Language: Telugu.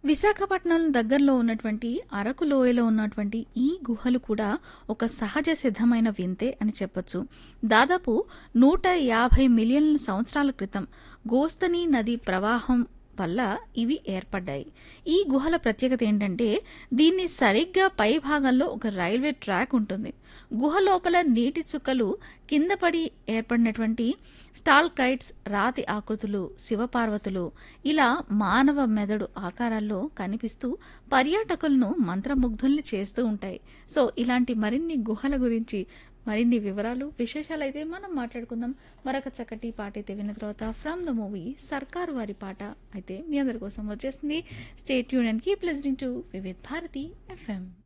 విశాఖపట్నం దగ్గరలో ఉన్నటువంటి అరకు లోయలో ఉన్నటువంటి ఈ గుహలు కూడా ఒక సహజ సిద్ధమైన వింతే అని చెప్పొచ్చు దాదాపు నూట యాభై మిలియన్ల సంవత్సరాల క్రితం గోస్తని నది ప్రవాహం వల్ల ఇవి ఏర్పడ్డాయి ఈ గుహల ప్రత్యేకత ఏంటంటే దీన్ని సరిగ్గా పై భాగంలో ఒక రైల్వే ట్రాక్ ఉంటుంది గుహ లోపల నీటి చుక్కలు కింద పడి ఏర్పడినటువంటి స్టాల్కైట్స్ రాతి ఆకృతులు శివపార్వతులు ఇలా మానవ మెదడు ఆకారాల్లో కనిపిస్తూ పర్యాటకులను మంత్రముగ్ధుల్ని చేస్తూ ఉంటాయి సో ఇలాంటి మరిన్ని గుహల గురించి మరిన్ని వివరాలు విశేషాలు అయితే మనం మాట్లాడుకుందాం మరొక చక్కటి పాట అయితే విన్న తర్వాత ఫ్రమ్ ద మూవీ సర్కార్ వారి పాట అయితే మీ అందరి కోసం వచ్చేసింది స్టేట్ యూనియన్ keep listening to Vividh Bharati FM